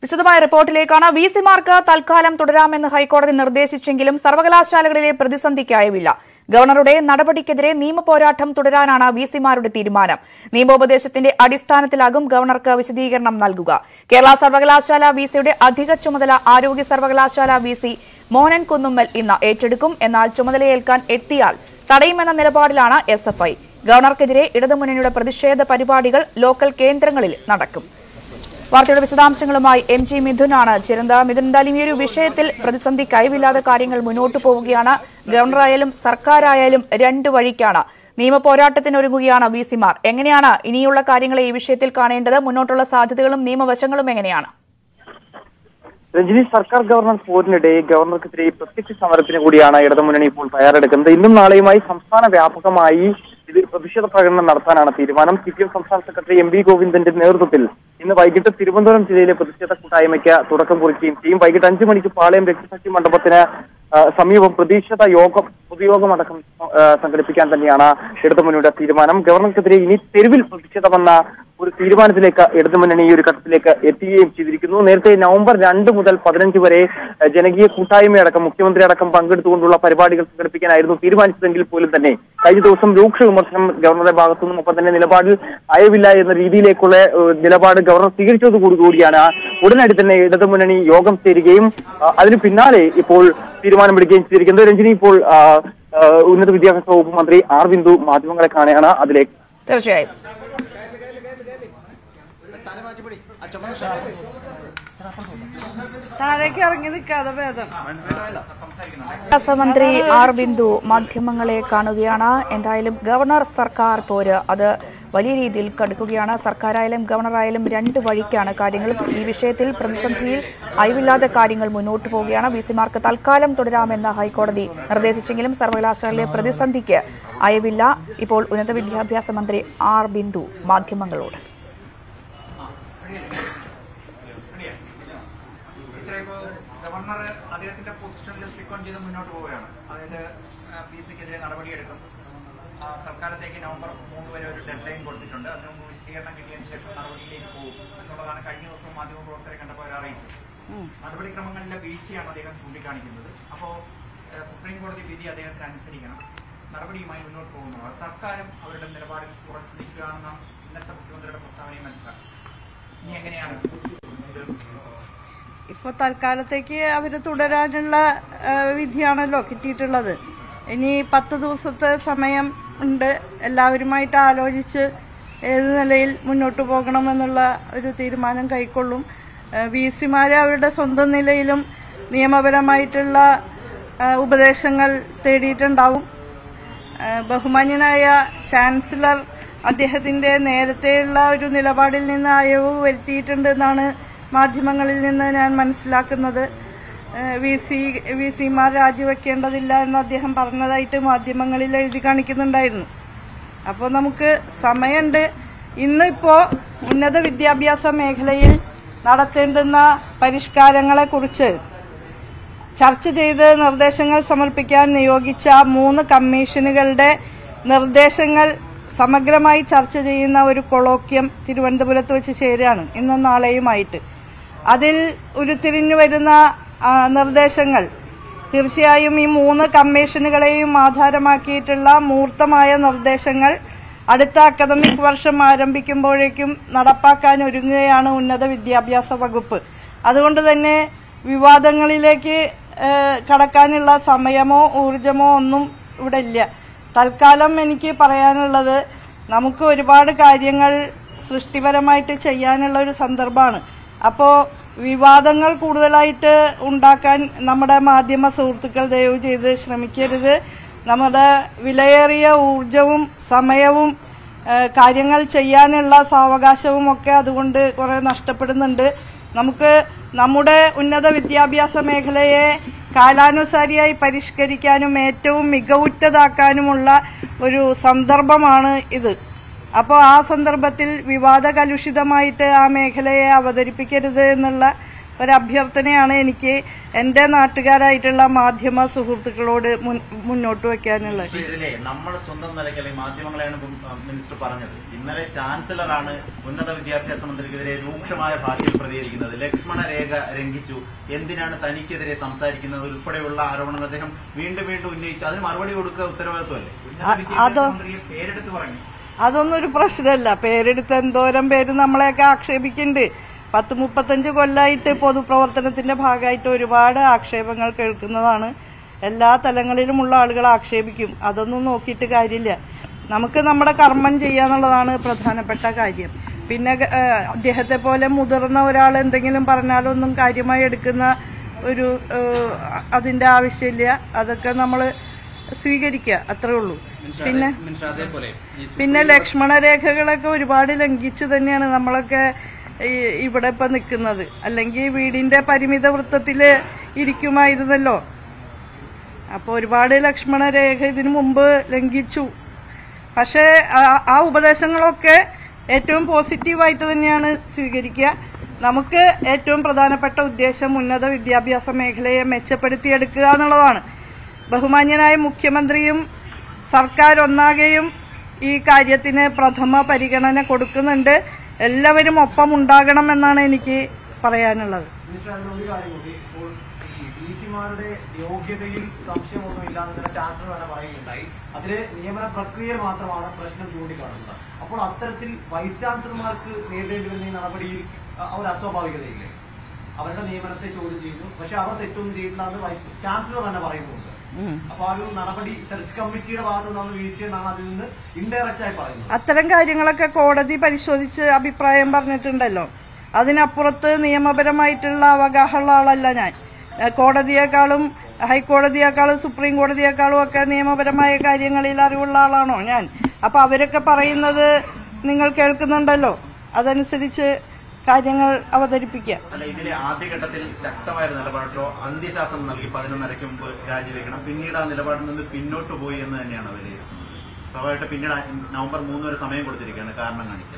വിശദമായ റിപ്പോർട്ടിലേക്കാണ് വി സിമാർക്ക് തൽക്കാലം തുടരാമെന്ന് ഹൈക്കോടതി നിർദ്ദേശിച്ചെങ്കിലും സർവകലാശാലകളിലെ പ്രതിസന്ധിക്കായുമില്ല ഗവർണറുടെ നടപടിക്കെതിരെ നിയമപോരാട്ടം തുടരാനാണ് വി സിമാരുടെ തീരുമാനം നിയമോപദേശത്തിന്റെ അടിസ്ഥാനത്തിലാകും ഗവർണർക്ക് വിശദീകരണം നൽകുക കേരള സർവകലാശാല വി സിയുടെ അധിക ചുമതല ആരോഗ്യ സർവകലാശാല വി സി മോഹനൻ കുന്നുമ്മൽ ഇന്ന് ഏറ്റെടുക്കും എന്നാൽ ചുമതലയേൽക്കാൻ എത്തിയാൽ തടയുമെന്ന നിലപാടിലാണ് എസ് എഫ് ഐ ഗവർണർക്കെതിരെ ഇടതുമുന്നണിയുടെ പ്രതിഷേധ പരിപാടികൾ ലോക്കൽ കേന്ദ്രങ്ങളിൽ നടക്കും വാർത്തയുടെ വിശദാംശങ്ങളുമായി എം ജി മിഥുനാണ് ചേരുന്നത് മിഥുൻ എന്തായാലും ഈ ഒരു വിഷയത്തിൽ പ്രതിസന്ധി കൈവില്ലാതെ കാര്യങ്ങൾ മുന്നോട്ട് പോവുകയാണ് ഗവർണറായാലും സർക്കാരായാലും രണ്ടു വഴിക്കാണ് നിയമ പോരാട്ടത്തിനൊരുങ്ങുകയാണ് വി സിമാർ എങ്ങനെയാണ് ഇനിയുള്ള കാര്യങ്ങളെ ഈ വിഷയത്തിൽ കാണേണ്ടത് മുന്നോട്ടുള്ള സാധ്യതകളും നിയമവശങ്ങളും എങ്ങനെയാണ് രഞ്ജിനി സർക്കാർ ഗവർണർ പോരിനിടെ ഗവർണർക്കെതിരെ പ്രത്യക്ഷ സമരത്തിന് കൂടിയാണ് ഇടതുമുന്നണി ഇപ്പോൾ തയ്യാറെടുക്കുന്നത് ഇന്നും നാളെയുമായി സംസ്ഥാന വ്യാപകമായി ഇത് പ്രതിഷേധ പ്രകടനം നടത്താനാണ് തീരുമാനം സി പി എം സംസ്ഥാന സെക്രട്ടറി എം വി ഗോവിന്ദന്റെ നേതൃത്വത്തിൽ ഇന്ന് വൈകിട്ട് തിരുവനന്തപുരം ജില്ലയിലെ പ്രതിഷേധ കൂട്ടായ്മയ്ക്ക് തുടക്കം കുറിക്കുകയും ചെയ്യും വൈകിട്ട് അഞ്ചു മണിക്ക് പാളയം രക്തസാക്ഷി മണ്ഡപത്തിന് ആ, സമീപം പ്രതീക്ഷിത യോഗം പൊതുയോഗമടക്കം ആ, സംഘടിപ്പിക്കാൻ തന്നെയാണ് ഇടതുമുന്നണിയുടെ തീരുമാനം ഗവർണർക്കെതിരെ ഇനി തെരുവിൽ പ്രതിഷേധമെന്ന ഒരു തീരുമാനത്തിലേക്ക് ഇടതുമുന്നണി ഈ ഒരു ഘട്ടത്തിലേക്ക് എത്തുകയും ചെയ്തിരിക്കുന്നു നേരത്തെ നവംബർ രണ്ട് മുതൽ പതിനഞ്ച് വരെ ആ, ജനകീയ കൂട്ടായ്മയടക്കം മുഖ്യമന്ത്രി അടക്കം പങ്കെടുത്തുകൊണ്ടുള്ള പരിപാടികൾ സംഘടിപ്പിക്കാനായിരുന്നു തീരുമാനിച്ചതെങ്കിൽ പോലും തന്നെ കഴിഞ്ഞ ദിവസം രൂക്ഷ വിമർശനം ഗവർണറുടെ ഭാഗത്തുനിന്നും ഒപ്പം തന്നെ നിലപാടിൽ അയവില്ല എന്ന രീതിയിലേക്കുള്ള ഏഹ്, നിലപാട് ഗവർണർ സ്വീകരിച്ചതോടുകൂടി കൂടിയാണ് ഉടനടി തന്നെ ഇടതുമുന്നണി യോഗം ചേരുകയും ആ, അതിന് പിന്നാലെ ഇപ്പോൾ തീരുമാനമെടുക്കുകയും ചെയ്തിരിക്കുന്നത് രഞ്ജിനി ഇപ്പോൾ ആ, ആ, ഉന്നത വിദ്യാഭ്യാസ വകുപ്പ് മന്ത്രി ആർ ബിന്ദു മാധ്യമങ്ങളെ കാണുകയാണ് അതിലേക്ക് തീർച്ചയായും താഴേക്ക് ഇറങ്ങി നിൽക്കാതെ ഭേദം വിദ്യാഭ്യാസ മന്ത്രി ആർ ബിന്ദു മാധ്യമങ്ങളെ കാണുകയാണ് എന്തായാലും ഗവർണർ സർക്കാർ പോര് അത് വലിയ രീതിയിൽ കടുക്കുകയാണ് സർക്കാരായാലും ഗവർണറായാലും രണ്ട് വഴിക്കാണ് കാര്യങ്ങൾ ഈ വിഷയത്തിൽ പ്രതിസന്ധിയിൽ അയവില്ലാതെ കാര്യങ്ങൾ മുന്നോട്ട് പോവുകയാണ് വി സിമാർക്ക് തൽക്കാലം തുടരാമെന്ന് ഹൈക്കോടതി നിർദ്ദേശിച്ചെങ്കിലും സർവകലാശാലയിലെ പ്രതിസന്ധിക്ക് അയവില്ല ഇപ്പോൾ ഉന്നത വിദ്യാഭ്യാസ മന്ത്രി ആർ ബിന്ദു മാധ്യമങ്ങളോട് ഇപ്പോൾ ഗവർണർ അദ്ദേഹത്തിന്റെ പൊസിഷനിൽ സ്റ്റിക്ക് ഓൺ ചെയ്ത് മുന്നോട്ട് പോവുകയാണ് അതായത് പി സിക്കെതിരെ നടപടിയെടുക്കും ആ, തൽക്കാലത്തേക്ക് നവംബർ മൂന്ന് വരെ ഒരു ഡെഡ് ലൈൻ കൊടുത്തിട്ടുണ്ട് അതിന് മുമ്പ് വിശദീകരണം കിട്ടിയതിന് ശേഷം നടപടിയിലേക്ക് പോകും എന്നുള്ളതാണ് കഴിഞ്ഞ ദിവസം മാധ്യമപ്രവർത്തകരെ കണ്ടപ്പോൾ അവർ അറിയിച്ചത് നടപടിക്രമങ്ങളിലെ വീഴ്ചയാണ് അദ്ദേഹം ചൂണ്ടിക്കാണിക്കുന്നത് അപ്പോൾ സുപ്രീം കോടതി വിധി അദ്ദേഹത്തിന് അനുസരിക്കണം നടപടിയുമായി മുന്നോട്ട് പോകുന്നു അത് സർക്കാരും അവരുടെ നിലപാടിൽ ഉറച്ചു നിൽക്കുകയാണെന്ന ഇന്നത്തെ മുഖ്യമന്ത്രിയുടെ പ്രസ്താവനയും മനസ്സിലാക്കും ഇനി എങ്ങനെയാണ് ഇത് ഇപ്പൊ തൽക്കാലത്തേക്ക് അവര് തുടരാനുള്ള ആ, വിധിയാണല്ലോ കിട്ടിയിട്ടുള്ളത് ഇനി പത്ത് ദിവസത്തെ സമയം ഉണ്ട് എല്ലാവരുമായിട്ട് ആലോചിച്ച് ഏത് നിലയിൽ മുന്നോട്ട് പോകണമെന്നുള്ള ഒരു തീരുമാനം കൈക്കൊള്ളും വി സിമാരെ അവരുടെ സ്വന്തം നിലയിലും നിയമപരമായിട്ടുള്ള ആ, ഉപദേശങ്ങൾ തേടിയിട്ടുണ്ടാവും ആ, ബഹുമാന്യനായ ചാൻസലർ അദ്ദേഹത്തിന്റെ നേരത്തെയുള്ള ഒരു നിലപാടിൽ നിന്ന് അയവ് വരുത്തിയിട്ടുണ്ടെന്നാണ് മാധ്യമങ്ങളിൽ നിന്ന് ഞാൻ മനസ്സിലാക്കുന്നത് വി സി വി സിമാർ രാജിവെക്കേണ്ടതില്ല എന്ന് അദ്ദേഹം പറഞ്ഞതായിട്ട് മാധ്യമങ്ങളിൽ എഴുതി കാണിക്കുന്നുണ്ടായിരുന്നു അപ്പോൾ നമുക്ക് സമയമുണ്ട് ഇന്നിപ്പോ ഉന്നത വിദ്യാഭ്യാസ മേഖലയിൽ നടത്തേണ്ടുന്ന പരിഷ്കാരങ്ങളെക്കുറിച്ച് ചർച്ച ചെയ്ത് നിർദ്ദേശങ്ങൾ സമർപ്പിക്കാൻ നിയോഗിച്ച മൂന്ന് കമ്മീഷനുകളുടെ നിർദ്ദേശങ്ങൾ സമഗ്രമായി ചർച്ച ചെയ്യുന്ന ഒരു കൊളോക്യം തിരുവനന്തപുരത്ത് വെച്ച് ചേരുകയാണ് ഇന്നും നാളെയുമായിട്ട് അതിൽ ഉരുത്തിരിഞ്ഞു വരുന്ന ആ, നിർദ്ദേശങ്ങൾ തീർച്ചയായും ഈ മൂന്ന് കമ്മീഷനുകളെയും ആധാരമാക്കിയിട്ടുള്ള മൂർത്തമായ നിർദ്ദേശങ്ങൾ അടുത്ത അക്കാദമിക് വർഷം ആരംഭിക്കുമ്പോഴേക്കും നടപ്പാക്കാൻ ഒരുങ്ങുകയാണ് ഉന്നത വിദ്യാഭ്യാസ വകുപ്പ് അതുകൊണ്ട് തന്നെ വിവാദങ്ങളിലേക്ക് ഏഹ്, കടക്കാനുള്ള സമയമോ ഊർജമോ ഒന്നും ഇവിടെ ഇല്ല തൽക്കാലം എനിക്ക് പറയാനുള്ളത് നമുക്ക് ഒരുപാട് കാര്യങ്ങൾ സൃഷ്ടിപരമായിട്ട് ചെയ്യാനുള്ള ഒരു സന്ദർഭമാണ് അപ്പോൾ വിവാദങ്ങൾ കൂടുതലായിട്ട് ഉണ്ടാക്കാൻ നമ്മുടെ മാധ്യമ സുഹൃത്തുക്കൾ ദയവ് ചെയ്ത് ശ്രമിക്കരുത് നമ്മുടെ വിലയേറിയ ഊർജവും സമയവും ഏഹ്, കാര്യങ്ങൾ ചെയ്യാനുള്ള സാവകാശവും ഒക്കെ അതുകൊണ്ട് കുറെ നഷ്ടപ്പെടുന്നുണ്ട് നമുക്ക് നമ്മുടെ ഉന്നത വിദ്യാഭ്യാസ മേഖലയെ കാലാനുസാരിയായി പരിഷ്കരിക്കാനും ഏറ്റവും മികവുറ്റതാക്കാനുമുള്ള ഒരു സന്ദർഭമാണ് ഇത് അപ്പോൾ ആ സന്ദർഭത്തിൽ വിവാദ കലുഷിതമായിട്ട് ആ മേഖലയെ അവതരിപ്പിക്കരുത് എന്നുള്ള ഒരു അഭ്യർത്ഥനയാണ് എനിക്ക് എന്റെ നാട്ടുകാരായിട്ടുള്ള മാധ്യമ സുഹൃത്തുക്കളോട് മുൻ- മുന്നോട്ട് വെക്കാനുള്ളത് പക്ഷേ ഇതിലെ നമ്മൾ സ്വന്തം നിലയ്ക്ക് അല്ലെങ്കിൽ മാധ്യമങ്ങളെയാണ് ഇപ്പം, ആ, മിനിസ്റ്റർ പറഞ്ഞത് ഇന്നലെ ചാൻസലറാണ് ഉന്നത വിദ്യാഭ്യാസ മന്ത്രിക്കെതിരെ രൂക്ഷമായ ഭാഷയിൽ പ്രതികരിക്കുന്നത് ലക്ഷ്മണ രേഖ ലംഘിച്ചു എന്തിനാണ് തനിക്കെതിരെ സംസാരിക്കുന്നത് ഉൾപ്പെടെയുള്ള ആരോപണങ്ങൾ അദ്ദേഹം വീണ്ടും വീണ്ടും ഉന്നയിച്ചു അതിന് മറുപടി കൊടുക്കുക ഉത്തരവാദിത്വമല്ലേ ഉന്നത അ- വിദ്യാഭ്യാസ അതോ- മന്ത്രിയെ പേരെടുത്ത് പറഞ്ഞു അതൊന്നും ഒരു പ്രശ്നമല്ല പേരെടുത്ത് എന്തോരം പേര് നമ്മളെയൊക്കെ ആക്ഷേപിക്കുന്നുണ്ട് പത്ത് മുപ്പത്തഞ്ച് കൊല്ലമായിട്ട് പൊതുപ്രവർത്തനത്തിന്റെ ഭാഗമായിട്ട് ഒരുപാട് ആക്ഷേപങ്ങൾ കേൾക്കുന്നതാണ് എല്ലാ തലങ്ങളിലുമുള്ള ആളുകൾ ആക്ഷേപിക്കും അതൊന്നും നോക്കിയിട്ട് കാര്യമില്ല നമുക്ക് നമ്മുടെ കർമ്മം ചെയ്യാന്നുള്ളതാണ് പ്രധാനപ്പെട്ട കാര്യം പിന്നെ ഏഹ്, അദ്ദേഹത്തെ പോലെ മുതിർന്ന ഒരാൾ എന്തെങ്കിലും പറഞ്ഞാലൊന്നും കാര്യമായി എടുക്കുന്ന ഒരു ഏഹ്, അതിന്റെ ആവശ്യമില്ല അതൊക്കെ നമ്മൾ സ്വീകരിക്കുക അത്രേ ഉള്ളൂ പിന്നെ മനുഷ്യ അതേപോലെ ഈ പിന്നെ ലക്ഷ്മണ രേഖകളൊക്കെ ഒരുപാട് ലംഘിച്ച് തന്നെയാണ് നമ്മളൊക്കെ ഈ ഇവിടെ ഇപ്പൊ നിൽക്കുന്നത് അല്ലെങ്കിൽ വീടിന്റെ പരിമിത വൃത്തത്തില് ഇരിക്കുമായിരുന്നല്ലോ അപ്പൊ ഒരുപാട് ലക്ഷ്മണ രേഖ ഇതിനു മുമ്പ് ലംഘിച്ചു പക്ഷേ ആ- ആ ഉപദേശങ്ങളൊക്കെ ഏറ്റവും പോസിറ്റീവായിട്ട് തന്നെയാണ് സ്വീകരിക്കുക നമുക്ക് ഏറ്റവും പ്രധാനപ്പെട്ട ഉദ്ദേശം ഉന്നത വിദ്യാഭ്യാസ മേഖലയെ മെച്ചപ്പെടുത്തിയെടുക്കുക എന്നുള്ളതാണ് ബഹുമാന്യനായ മുഖ്യമന്ത്രിയും സർക്കാർ ഒന്നാകെയും ഈ കാര്യത്തിന് പ്രഥമ പരിഗണന കൊടുക്കുന്നുണ്ട് എല്ലാവരും ഒപ്പം ഉണ്ടാകണം എന്നാണ് എനിക്ക് പറയാനുള്ളത് മിനിസ്റ്റർ അതിനൊരു കാര്യം കൂടി ഇപ്പോൾ ഈ ഡി സിമാരുടെ യോഗ്യതയിൽ സംശയമൊന്നും ഇല്ലാന്ന് തന്നെ ചാൻസലർ തന്നെ പറയുകയുണ്ടായി അതിലെ നിയമന പ്രക്രിയ മാത്രമാണ് പ്രശ്നം ചൂണ്ടിക്കാണുന്നത് അപ്പോൾ അത്തരത്തിൽ വൈസ് ചാൻസലർമാർക്ക് നേരിടേണ്ടി വരുന്ന ഈ നടപടിയിൽ അ- അവർ അസ്വാഭാവികതയില്ലേ അവരുടെ നിയമനത്തെ ചോദ്യം ചെയ്യുന്നു പക്ഷെ അവർ തെറ്റൊന്നും ചെയ്തില്ല എന്ന് വൈസ് ചാൻസലർ തന്നെ പറയുന്നുണ്ട് അപ്പൊ ആ ഒരു നടപടി സെർച്ച് കമ്മിറ്റിയുടെ ഭാഗത്ത് നിന്നാണ് വീഴ്ചയെന്നാണ് അതിൽ നിന്ന് ഇൻഡയറക്റ്റ് ആയി പറയുന്നത് അത്തരം കാര്യങ്ങളൊക്കെ കോടതി പരിശോധിച്ച് അഭിപ്രായം പറഞ്ഞിട്ടുണ്ടല്ലോ അതിനപ്പുറത്ത് നിയമപരമായിട്ടുള്ള അവഗാഹമുള്ള ആളല്ല ഞാൻ ഏഹ് കോടതിയേക്കാളും ഹൈക്കോടതിയേക്കാളും സുപ്രീം കോടതിയേക്കാളും ഒക്കെ നിയമപരമായ കാര്യങ്ങളിൽ അറിവുള്ള ആളാണോ ഞാൻ അപ്പൊ അവരൊക്കെ പറയുന്നത് നിങ്ങൾ കേൾക്കുന്നുണ്ടല്ലോ അതനുസരിച്ച് കാര്യങ്ങൾ അവതരിപ്പിക്കുക അല്ല ഇതിലെ ആദ്യഘട്ടത്തിൽ ശക്തമായ ഒരു നിലപാടിലോ അന്ത്യശാസനം നൽകി പതിനൊന്നരയ്ക്ക് മുമ്പ് രാജിവെക്കണം പിന്നീട് ആ നിലപാടിൽ നിന്ന് പിന്നോട്ട് പോയി എന്ന് തന്നെയാണ് വിലയിരുത്തുന്നത് സ്വാഭാവികമായിട്ട് പിന്നീട് ആ നവംബർ മൂന്ന് വരെ സമയം കൊടുത്തിരിക്കുകയാണ് കാരണം കാണിക്കാൻ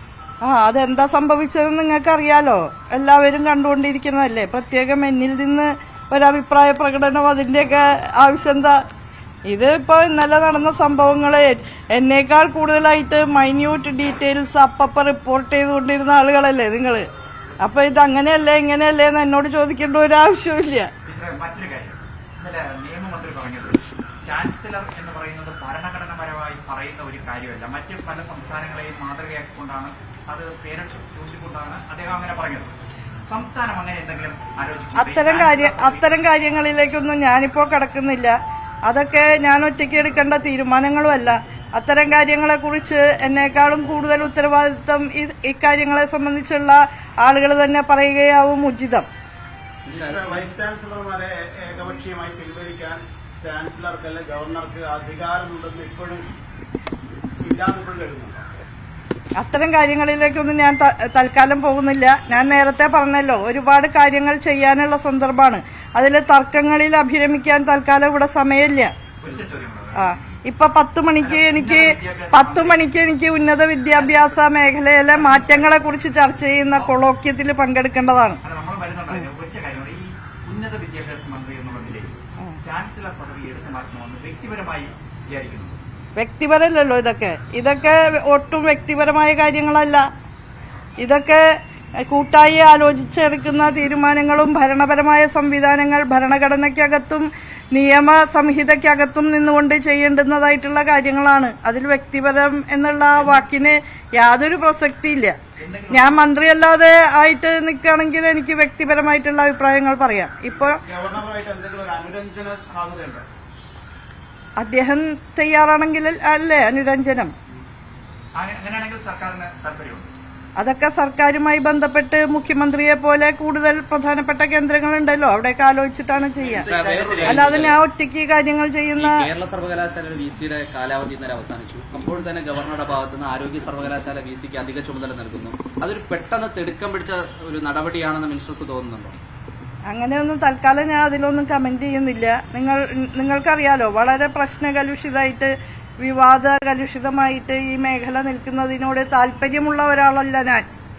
ആ അതെന്താ സംഭവിച്ചതെന്ന് നിങ്ങൾക്ക് അറിയാലോ എല്ലാവരും കണ്ടുകൊണ്ടിരിക്കുന്നതല്ലേ പ്രത്യേകം എന്നിൽ നിന്ന് ഒരഭിപ്രായ പ്രകടനം അതിന്റെയൊക്കെ ആവശ്യം എന്താ ഇത് ഇപ്പൊ ഇന്നലെ നടന്ന സംഭവങ്ങളെ എന്നേക്കാൾ കൂടുതലായിട്ട് മൈന്യൂട്ട് ഡീറ്റെയിൽസ് അപ്പപ്പ റിപ്പോർട്ട് ചെയ്തുകൊണ്ടിരുന്ന ആളുകളല്ലേ നിങ്ങള് അപ്പൊ ഇത് അങ്ങനെയല്ലേ ഇങ്ങനെയല്ലേ എന്ന് എന്നോട് ചോദിക്കേണ്ട ഒരു ആവശ്യമില്ല ടീച്ചറെ മറ്റൊരു കാര്യം ഇന്നലെ നിയമമന്ത്രി പറഞ്ഞത് ചാൻസലർ എന്ന് പറയുന്നത് ഭരണഘടനാപരമായി പറയുന്ന ഒരു കാര്യമല്ല മറ്റ് പല സംസ്ഥാനങ്ങളെയും മാതൃകയാക്കിക്കൊണ്ടാണ് അത് പേരിട്ട് ചൂണ്ടിക്കൊണ്ടാണ് അദ്ദേഹം അങ്ങനെ പറഞ്ഞത് സംസ്ഥാനം അങ്ങനെ എന്തെങ്കിലും ആലോചിക്കുന്നുണ്ടോ? ഈ അത്തരം കാര്യ ചാൻസലർ അത്തരം കാര്യങ്ങളിലേക്കൊന്നും ഞാനിപ്പോ കടക്കുന്നില്ല അതൊക്കെ ഞാൻ ഒറ്റയ്ക്ക് എടുക്കേണ്ട തീരുമാനങ്ങളുമല്ല അത്തരം കാര്യങ്ങളെ കുറിച്ച് എന്നെക്കാളും കൂടുതൽ ഉത്തരവാദിത്വം ഈ ഇക്കാര്യങ്ങളെ സംബന്ധിച്ചുള്ള ആളുകൾ തന്നെ പറയുകയാവും ഉചിതം വൈസ് ചാൻസലർമാരെ ഏകപക്ഷീയമായി പിൻവലിക്കാൻ ചാൻസലർക്ക് അല്ലെ ഗവർണർക്ക് അധികാരമുണ്ടെന്ന് ഇപ്പോഴും ഇല്ലാതിപ്പോഴും കരുതുന്നുണ്ടോ അത്തരം കാര്യങ്ങളിലേക്കൊന്നും ഞാൻ ത- തൽക്കാലം പോകുന്നില്ല ഞാൻ നേരത്തെ പറഞ്ഞല്ലോ ഒരുപാട് കാര്യങ്ങൾ ചെയ്യാനുള്ള സന്ദർഭമാണ് അതിൽ തർക്കങ്ങളിൽ അഭിരമിക്കാൻ തൽക്കാലം ഇവിടെ സമയമില്ല ഒരു ചോദ്യം കൂടെ. ആ ഇപ്പൊ പത്ത് മണിക്ക് എനിക്ക് പത്ത് മണിക്ക് എനിക്ക് ഉന്നത വിദ്യാഭ്യാസ മേഖലയിലെ മാറ്റങ്ങളെ കുറിച്ച് ചർച്ച ചെയ്യുന്ന കൊളോക്യത്തിൽ പങ്കെടുക്കേണ്ടതാണ് അത് നമ്മൾ വരുന്നുണ്ടല്ലോ ഒറ്റ കാര്യമാണ് ഈ ഉന്നത വിദ്യാഭ്യാസ മന്ത്രി എന്നുള്ള നിലയിൽ ചാൻസലർ പദവി എടുത്തു മാറ്റണമെന്ന് വ്യക്തിപരമായി വിചാരിക്കുന്നു വ്യക്തിപരമല്ലല്ലോ ഇതൊക്കെ ഇതൊക്കെ ഒട്ടും വ്യക്തിപരമായ കാര്യങ്ങളല്ല ഇതൊക്കെ കൂട്ടായി ആലോചിച്ചെടുക്കുന്ന തീരുമാനങ്ങളും ഭരണപരമായ സംവിധാനങ്ങൾ ഭരണഘടനയ്ക്കകത്തും നിയമ സംഹിതയ്ക്കകത്തും നിന്നുകൊണ്ട് ചെയ്യേണ്ടുന്നതായിട്ടുള്ള കാര്യങ്ങളാണ് അതിൽ വ്യക്തിപരം എന്നുള്ള ആ വാക്കിന് യാതൊരു പ്രസക്തിയില്ല ഞാൻ മന്ത്രിയല്ലാതെ ആയിട്ട് നിൽക്കുകയാണെങ്കിൽ എനിക്ക് വ്യക്തിപരമായിട്ടുള്ള അഭിപ്രായങ്ങൾ പറയാം ഇപ്പൊ ഗവർണറുമായിട്ട് എന്തെങ്കിലും ഒരു അനുരഞ്ജന സാധ്യതയുണ്ടോ അദ്ദേഹം തയ്യാറാണെങ്കിൽ അല്ലേ അനുരഞ്ജനം അങ്ങനെ- അങ്ങനെയാണെങ്കിൽ സർക്കാരിന് താല്പര്യമുണ്ട് അതൊക്കെ സർക്കാരുമായി ബന്ധപ്പെട്ട് മുഖ്യമന്ത്രിയെ പോലെ കൂടുതൽ പ്രധാനപ്പെട്ട കേന്ദ്രങ്ങളുണ്ടല്ലോ അവിടെയൊക്കെ ആലോചിച്ചിട്ടാണ് ചെയ്യുക വേറൊരു അല്ലാതെ ഞാൻ ഒറ്റയ്ക്ക് കാര്യങ്ങൾ ചെയ്യുന്ന ഈ കേരള സർവകലാശാലയുടെ വി സിയുടെ കാലാവധി ഇന്നലെ അവസാനിച്ചു അപ്പോൾ തന്നെ ഗവർണറുടെ ഭാഗത്ത് നിന്ന് ആരോഗ്യ സർവകലാശാല വി സിക്ക് അധിക ചുമതല നൽകുന്നു അതൊരു പെട്ടെന്ന് തിടുക്കം പിടിച്ച ഒരു നടപടിയാണെന്ന് മിനിസ്റ്റർക്ക് തോന്നുന്നുണ്ടോ അങ്ങനെയൊന്നും തൽക്കാലം ഞാൻ അതിലൊന്നും കമന്റ് ചെയ്യുന്നില്ല നിങ്ങൾ നിങ്ങൾക്കറിയാലോ വളരെ പ്രശ്നകലുഷിതമായിട്ട് വിവാദ കലുഷിതമായിട്ട് ഈ മേഖല നിൽക്കുന്നതിനോട് താല്പര്യമുള്ള ഒരാളല്ല ഞാൻ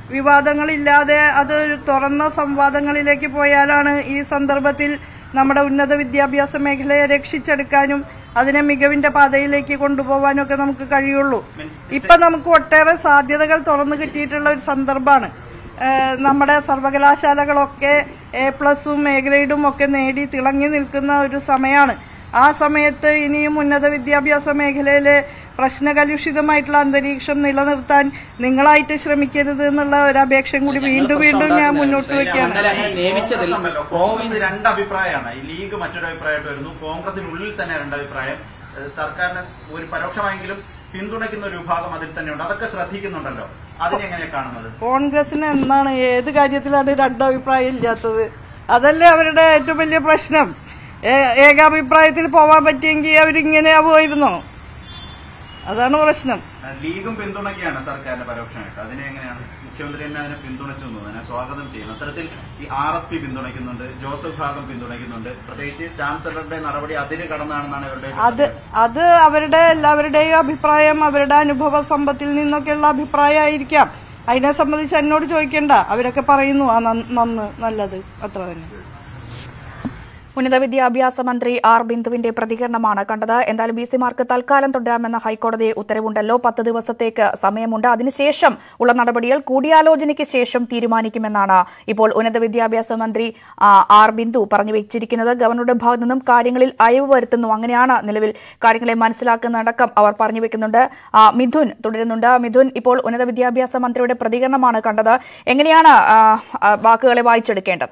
വിവാദങ്ങളില്ലാതെ അത് ഒരു തുറന്ന സംവാദങ്ങളിലേക്ക് പോയാലാണ് ഈ സന്ദർഭത്തിൽ നമ്മുടെ ഉന്നത വിദ്യാഭ്യാസ മേഖലയെ രക്ഷിച്ചെടുക്കാനും അതിനെ മികവിന്റെ പാതയിലേക്ക് കൊണ്ടുപോകാനും ഒക്കെ നമുക്ക് കഴിയുള്ളൂ ഇപ്പൊ നമുക്ക് ഒട്ടേറെ സാധ്യതകൾ തുറന്നു കിട്ടിയിട്ടുള്ള ഒരു സന്ദർഭമാണ് ഏഹ് നമ്മുടെ സർവകലാശാലകളൊക്കെ എ പ്ലസും എ ഗ്രേഡും ഒക്കെ നേടി തിളങ്ങി നിൽക്കുന്ന ഒരു സമയമാണ് ആ സമയത്ത് ഇനിയും ഉന്നത വിദ്യാഭ്യാസ മേഖലയിലെ പ്രശ്നകലുഷിതമായിട്ടുള്ള അന്തരീക്ഷം നിലനിർത്താൻ നിങ്ങളായിട്ട് ശ്രമിക്കരുത് എന്നുള്ള ഒരു അപേക്ഷയും കൂടി വീണ്ടും വീണ്ടും ഞാൻ മുന്നോട്ട് വയ്ക്കുകയാണ് മണ്ഡലം അങ്ങനെ നിയമിച്ചതിൽ പ്രശ്നമല്ലോ. കോൺഗ്രസ് രണ്ട് അഭിപ്രായമാണ് ഈ ലീഗ് മറ്റൊരു അഭിപ്രായമായിട്ട് വരുന്നു കോൺഗ്രസിനുള്ളിൽ തന്നെ രണ്ട് അഭിപ്രായം ഏഹ് സർക്കാരിനെ ഒരു പരോക്ഷമായെങ്കിലും പിന്തുണയ്ക്കുന്ന ഒരു വിഭാഗം അതിൽ തന്നെയുണ്ട് അതൊക്കെ ശ്രദ്ധിക്കുന്നുണ്ടല്ലോ അതിനെങ്ങനെയാണ് കാണുന്നത് കോൺഗ്രസിന് എന്നാണ് ഏത് കാര്യത്തിലാണ് രണ്ടഭിപ്രായം ഇല്ലാത്തത് അതല്ലേ അവരുടെ ഏറ്റവും വലിയ പ്രശ്നം ഏ- ഏകാഭിപ്രായത്തിൽ പോവാൻ പറ്റിയെങ്കിൽ അവരിങ്ങനെ ആവുമായിരുന്നോ അതാണ് പ്രശ്നം ലീഗും പിന്തുണയ്ക്കുകയാണ് സർക്കാരിനെ പരോക്ഷമായിട്ട് അതിനെ എങ്ങനെയാണ് മുഖ്യമന്ത്രി തന്നെ അതിനെ പിന്തുണച്ചു എന്ന് തോന്നുന്നു അതിനെ സ്വാഗതം ചെയ്യുന്നു അത്തരത്തിൽ ഈ ആർ എസ് പി പിന്തുണയ്ക്കുന്നുണ്ട് ജോസഫ് ഭാഗം പിന്തുണയ്ക്കുന്നുണ്ട് പ്രത്യേകിച്ച് ചാൻസലറുടെ നടപടി അതിര് കടന്നാണെന്നാണ് ഇവരുടെ ഒരു അത് അത് അവരുടെ എല്ലാവരുടെയും അഭിപ്രായം അവരുടെ അനുഭവ സമ്പത്തിൽ നിന്നൊക്കെയുള്ള അഭിപ്രായമായിരിക്കാം അതിനെ സംബന്ധിച്ച് എന്നോട് ചോദിക്കണ്ട അവരൊക്കെ പറയുന്നു ആ നന്ന് നന്ന് നല്ലത് അത്ര തന്നെ ഉന്നത വിദ്യാഭ്യാസ മന്ത്രി ആർ ബിന്ദുവിന്റെ പ്രതികരണമാണ് കണ്ടത് എന്തായാലും ബി സിമാർക്ക് തൽക്കാലം തുടരാമെന്ന ഹൈക്കോടതി ഉത്തരവുണ്ടല്ലോ പത്ത് ദിവസത്തേക്ക് സമയമുണ്ട് അതിനുശേഷം ഉള്ള നടപടികൾ കൂടിയാലോചനയ്ക്ക് ശേഷം തീരുമാനിക്കുമെന്നാണ് ഇപ്പോൾ ഉന്നത വിദ്യാഭ്യാസ മന്ത്രി ആ, ആർ ബിന്ദു പറഞ്ഞു വെച്ചിരിക്കുന്നത് ഗവർണറുടെ ഭാഗത്തു നിന്നും കാര്യങ്ങളിൽ അയവ് വരുത്തുന്നു അങ്ങനെയാണ് നിലവിൽ കാര്യങ്ങളെ മനസ്സിലാക്കുന്നതടക്കം അവർ പറഞ്ഞു വെക്കുന്നുണ്ട് ആ, മിഥുൻ തുടരുന്നുണ്ട് മിഥുൻ ഇപ്പോൾ ഉന്നത വിദ്യാഭ്യാസ മന്ത്രിയുടെ പ്രതികരണമാണ് കണ്ടത് എങ്ങനെയാണ് ആ, ആ, വാക്കുകളെ വായിച്ചെടുക്കേണ്ടത്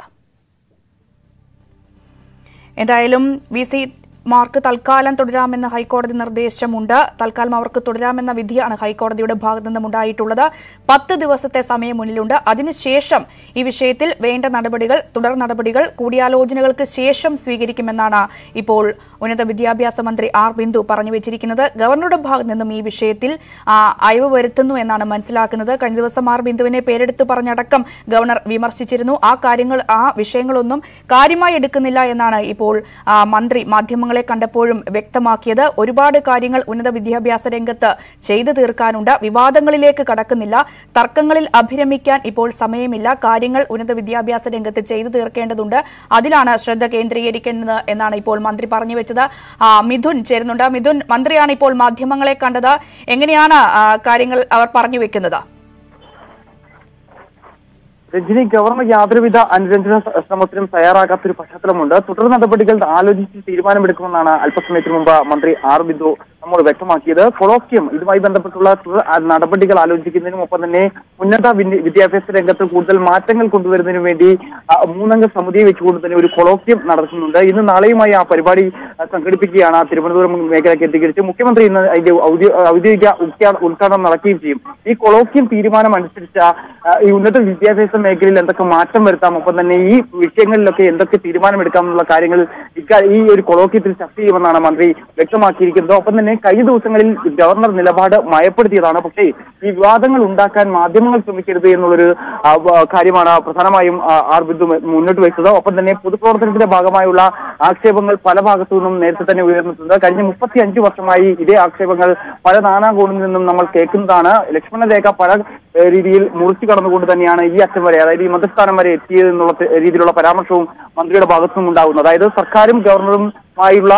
എന്തായാലും വി സി മാർക്ക് തൽക്കാലം തുടരാമെന്ന ഹൈക്കോടതി നിർദ്ദേശമുണ്ട് തൽക്കാലം അവർക്ക് തുടരാമെന്ന വിധിയാണ് ഹൈക്കോടതിയുടെ ഭാഗത്തു നിന്നും ഉണ്ടായിട്ടുള്ളത് പത്ത് ദിവസത്തെ സമയം മുന്നിലുണ്ട് അതിനുശേഷം ഈ വിഷയത്തിൽ വേണ്ട നടപടികൾ തുടർ നടപടികൾ കൂടിയാലോചനകൾക്ക് ശേഷം സ്വീകരിക്കുമെന്നാണ് ഇപ്പോൾ ഉന്നത വിദ്യാഭ്യാസ മന്ത്രി ആർ ബിന്ദു പറഞ്ഞു വെച്ചിരിക്കുന്നത് ഗവർണറുടെ ഭാഗത്തു നിന്നും ഈ വിഷയത്തിൽ ആ, അയവ് വരുത്തുന്നു എന്നാണ് മനസ്സിലാക്കുന്നത് കഴിഞ്ഞ ദിവസം ആർ ബിന്ദുവിനെ പേരെടുത്ത് പറഞ്ഞടക്കം ഗവർണർ വിമർശിച്ചിരുന്നു ആ കാര്യങ്ങൾ ആ വിഷയങ്ങളൊന്നും കാര്യമായി എടുക്കുന്നില്ല എന്നാണ് ഇപ്പോൾ ആ, മന്ത്രി മാധ്യമങ്ങളെ കണ്ടപ്പോഴും വ്യക്തമാക്കിയത് ഒരുപാട് കാര്യങ്ങൾ ഉന്നത വിദ്യാഭ്യാസ രംഗത്ത് ചെയ്തു തീർക്കാനുണ്ട് വിവാദങ്ങളിലേക്ക് കടക്കുന്നില്ല തർക്കങ്ങളിൽ അഭിരമിക്കാൻ ഇപ്പോൾ സമയമില്ല കാര്യങ്ങൾ ഉന്നത വിദ്യാഭ്യാസ രംഗത്ത് ചെയ്തു തീർക്കേണ്ടതുണ്ട് അതിലാണ് ശ്രദ്ധ കേന്ദ്രീകരിക്കേണ്ടത് എന്നാണ് ഇപ്പോൾ മന്ത്രി പറഞ്ഞു വെച്ചത് ആ, മിഥുൻ ചേരുന്നുണ്ട് മിഥുൻ മന്ത്രിയാണ് ഇപ്പോൾ മാധ്യമങ്ങളെ കണ്ടത് എങ്ങനെയാണ് ആ, കാര്യങ്ങൾ അവർ പറഞ്ഞു വെക്കുന്നത് രഞ്ജിനി ഗവർണർ യാതൊരുവിധ അനുരഞ്ജന ശ്രമത്തിനും തയ്യാറാകാത്തൊരു പശ്ചാത്തലമുണ്ട് തുടർ നടപടികൾ ആലോചിച്ച് തീരുമാനമെടുക്കുമെന്നാണ് അല്പസമയത്തിന് മുമ്പ് മന്ത്രി ആർ ബിന്ദു നമ്മോട് വ്യക്തമാക്കിയത് കൊളോക്യം ഇതുമായി ബന്ധപ്പെട്ടുള്ള തുടർ ആ, നടപടികൾ ആലോചിക്കുന്നതിനും ഒപ്പം തന്നെ ഉന്നത വിദ്യ- വിദ്യാഭ്യാസ രംഗത്ത് കൂടുതൽ മാറ്റങ്ങൾ കൊണ്ടുവരുന്നതിനു വേണ്ടി ആ, മൂന്നംഗ സമിതിയെ വെച്ചുകൊണ്ട് തന്നെ ഒരു കൊളോക്യം നടത്തുന്നുണ്ട് ഇന്ന് നാളെയുമായി ആ പരിപാടി ആ, സംഘടിപ്പിക്കുകയാണ് തിരുവനന്തപുരം മേഖല കേന്ദ്രീകരിച്ച് മുഖ്യമന്ത്രി ഇന്ന് അതിന്റെ ഔദ്യോ- ഔദ്യോഗിക ഉദ്ഘാ- ഉദ്ഘാടനം നടക്കുകയും ചെയ്യും ഈ കൊളോക്യം തീരുമാനം അനുസരിച്ച് ആ, ഈ ഉന്നത വിദ്യാഭ്യാസ മേഖലയിൽ എന്തൊക്കെ മാറ്റം വരുത്താം ഒപ്പം തന്നെ ഈ വിഷയങ്ങളിലൊക്കെ എന്തൊക്കെ തീരുമാനമെടുക്കാം എന്നുള്ള കാര്യങ്ങൾ ഇക്കാ- ഈ ഒരു കൊളോക്യത്തിൽ ചർച്ച ചെയ്യുമെന്നാണ് മന്ത്രി വ്യക്തമാക്കിയിരിക്കുന്നത് ഒപ്പം തന്നെ കഴിഞ്ഞ ദിവസങ്ങളിൽ ഗവർണർ നിലപാട് മയപ്പെടുത്തിയതാണ് പക്ഷേ ഈ വിവാദങ്ങൾ ഉണ്ടാക്കാൻ മാധ്യമങ്ങൾ ശ്രമിക്കരുത് എന്നുള്ളൊരു ആ, വ- കാര്യമാണ് പ്രധാനമായും ആ, ആർ ബിന്ദു മുന്നോട്ട് വെച്ചത് ഒപ്പം തന്നെ പൊതുപ്രവർത്തനത്തിന്റെ ഭാഗമായുള്ള ആക്ഷേപങ്ങൾ പല ഭാഗത്തു നിന്നും നേരത്തെ തന്നെ ഉയർന്നിട്ടുണ്ട് കഴിഞ്ഞ മുപ്പത്തി അഞ്ച് വർഷമായി ഇതേ ആക്ഷേപങ്ങൾ പല നാനാകോണിൽ നിന്നും നമ്മൾ കേൾക്കുന്നതാണ് ലക്ഷ്മണരേഖ പല ഏഹ്, രീതിയിൽ മുറിച്ചു കടന്നുകൊണ്ട് തന്നെയാണ് ഈ അറ്റം വരെ അതായത് ഈ മന്ത്രിസ്ഥാനം വരെ എത്തിയത് എന്നുള്ള ത- രീതിയിലുള്ള പരാമർശവും മന്ത്രിയുടെ ഭാഗത്തു നിന്നും ഉണ്ടാകുന്നു അതായത് സർക്കാരും ഗവർണറുമായുള്ള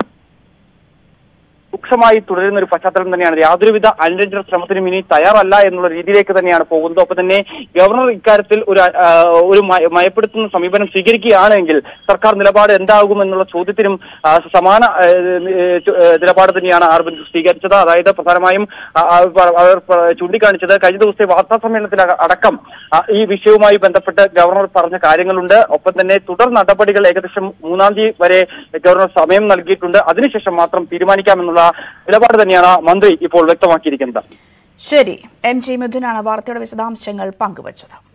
രൂക്ഷമായി തുടരുന്ന ഒരു പശ്ചാത്തലം തന്നെയാണ് യാതൊരുവിധ അനുരഞ്ജന ശ്രമത്തിനും ഇനി തയ്യാറല്ല എന്നുള്ള രീതിയിലേക്ക് തന്നെയാണ് പോകുന്നത് ഒപ്പം തന്നെ ഗവർണർ ഇക്കാര്യത്തിൽ ഒരു ആ, ഒരു മയ- മയപ്പെടുത്തുന്ന സമീപനം സ്വീകരിക്കുകയാണെങ്കിൽ സർക്കാർ നിലപാട് എന്താകും എന്നുള്ള ചോദ്യത്തിനും ആ, സമാന ആ, ഏ, ചു- ഏ, നിലപാട് തന്നെയാണ് അരവിന്ദ് സ്വീകരിച്ചത് അതായത് പ്രധാനമായും ആ, ആ, പ- അവർ പ- ചൂണ്ടിക്കാണിച്ചത് കഴിഞ്ഞ ദിവസത്തെ വാർത്താ സമ്മേളനത്തിൽ അ- അടക്കം ആ, ഈ വിഷയവുമായി ബന്ധപ്പെട്ട് ഗവർണർ പറഞ്ഞ കാര്യങ്ങളുണ്ട് ഒപ്പം തന്നെ തുടർ നടപടികൾ ഏകദേശം മൂന്നാം തീയതി വരെ ഗവർണർ സമയം നൽകിയിട്ടുണ്ട് അതിനുശേഷം മാത്രം തീരുമാനിക്കാമെന്നുള്ള നിലപാട് തന്നെയാണ് മന്ത്രി ഇപ്പോൾ വ്യക്തമാക്കിയിരിക്കുന്നത് ശരി എം ജി മിഥുനാണ് വാർത്തയുടെ വിശദാംശങ്ങൾ പങ്കുവച്ചത്